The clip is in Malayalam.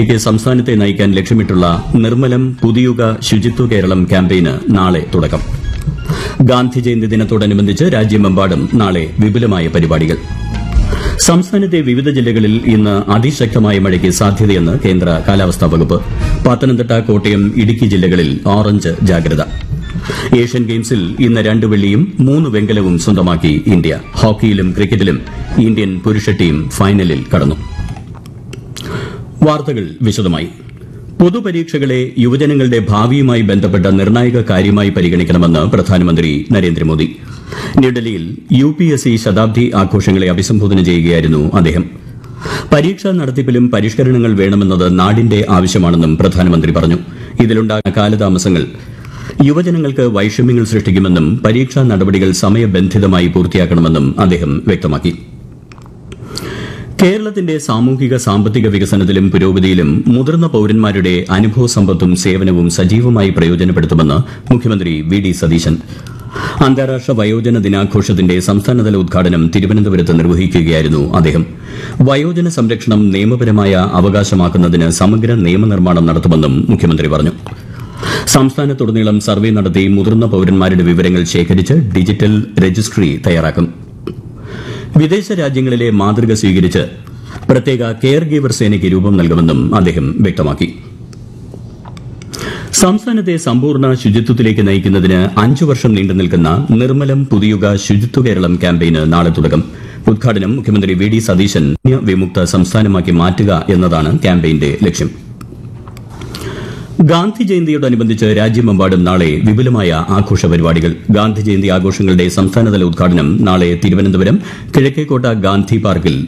ക്ക് സംസ്ഥാനത്തെ നയിക്കാൻ ലക്ഷ്യമിട്ടുള്ള നിർമ്മലം പുതിയുഗ ശുചിത്വ കേരളം ക്യാമ്പയിന് നാളെ തുടക്കം ഗാന്ധി ജയന്തി ദിനത്തോടനുബന്ധിച്ച് രാജ്യമെമ്പാടും നാളെ വിപുലമായ പരിപാടികൾ സംസ്ഥാനത്തെ വിവിധ ജില്ലകളിൽ ഇന്ന് അതിശക്തമായ മഴയ്ക്ക് സാധ്യതയെന്ന് കേന്ദ്ര കാലാവസ്ഥാ വകുപ്പ് പത്തനംതിട്ട കോട്ടയം ഇടുക്കി ജില്ലകളിൽ ഓറഞ്ച് ജാഗ്രത ഏഷ്യൻ ഗെയിംസിൽ ഇന്ന് രണ്ട് വെള്ളിയും മൂന്ന് വെങ്കലവും സ്വന്തമാക്കി ഇന്ത്യ ഹോക്കിയിലും ക്രിക്കറ്റിലും ഇന്ത്യൻ പുരുഷ ടീം ഫൈനലിൽ കടന്നു വാർത്തകൾ വിശദമായി പൊതുപരീക്ഷകളെ യുവജനങ്ങളുടെ ഭാവിയുമായി ബന്ധപ്പെട്ട നിർണായക കാര്യമായി പരിഗണിക്കണമെന്ന് പ്രധാനമന്ത്രി നരേന്ദ്രമോദി ന്യൂഡൽഹിയിൽ യു പി എസ് സി ശതാബ്ദി ആഘോഷങ്ങളെ അഭിസംബോധന ചെയ്യുകയായിരുന്നു അദ്ദേഹം പരീക്ഷാ നടത്തിപ്പിലും പരിഷ്കരണങ്ങൾ വേണമെന്നത് നാടിന്റെ ആവശ്യമാണെന്നും പ്രധാനമന്ത്രി പറഞ്ഞു ഇതിലുണ്ടാകുന്ന കാലതാമസങ്ങൾ യുവജനങ്ങൾക്ക് വൈഷമ്യങ്ങൾ സൃഷ്ടിക്കുമെന്നും പരീക്ഷാ നടപടികൾ സമയബന്ധിതമായി പൂർത്തിയാക്കണമെന്നും അദ്ദേഹം വ്യക്തമാക്കി കേരളത്തിന്റെ സാമൂഹിക സാമ്പത്തിക വികസനത്തിലും പുരോഗതിയിലും മുതിർന്ന പൌരന്മാരുടെ അനുഭവ സമ്പത്തും സേവനവും സജീവമായി പ്രയോജനപ്പെടുത്തുമെന്ന് മുഖ്യമന്ത്രി വി ഡി സതീശൻ അന്താരാഷ്ട്ര വയോജന ദിനാഘോഷത്തിന്റെ സംസ്ഥാനതല ഉദ്ഘാടനം തിരുവനന്തപുരത്ത് നിർവഹിക്കുകയായിരുന്നു അദ്ദേഹം വയോജന സംരക്ഷണം നിയമപരമായ അവകാശമാക്കുന്നതിന് സമഗ്ര നിയമനിർമ്മാണം നടത്തുമെന്നും മുഖ്യമന്ത്രി പറഞ്ഞു സംസ്ഥാനത്തുടനീളം സർവേ നടത്തി മുതിർന്ന പൌരന്മാരുടെ വിവരങ്ങൾ ശേഖരിച്ച് ഡിജിറ്റൽ രജിസ്ട്രി തയ്യാറാക്കും വിദേശ രാജ്യങ്ങളിലെ മാതൃക സ്വീകരിച്ച് പ്രത്യേക കെയർ ഗീവർ സേനയ്ക്ക് രൂപം നൽകുമെന്നും അദ്ദേഹം വ്യക്തമാക്കി സംസ്ഥാനത്തെ സമ്പൂർണ്ണ ശുചിത്വത്തിലേക്ക് നയിക്കുന്നതിന് അഞ്ചു വർഷം നീണ്ടു നിൽക്കുന്ന നിർമ്മലം പുതിയുഗ ശുചിത്വ കേരളം ക്യാമ്പയിന് നാളെ തുടക്കം ഉദ്ഘാടനം മുഖ്യമന്ത്രി വി ഡി സതീശൻ വിമുക്ത സംസ്ഥാനമാക്കി മാറ്റുക എന്നതാണ് ക്യാമ്പയിന്റെ ലക്ഷ്യം ഗാന്ധി ജയന്തിയോടനുബന്ധിച്ച് രാജ്യമെമ്പാടും നാളെ വിപുലമായ ആഘോഷ പരിപാടികൾ ഗാന്ധി ജയന്തി ആഘോഷങ്ങളുടെ സംസ്ഥാനതല ഉദ്ഘാടനം നാളെ തിരുവനന്തപുരം കിഴക്കേക്കോട്ട ഗാന്ധി പാർക്കിൽ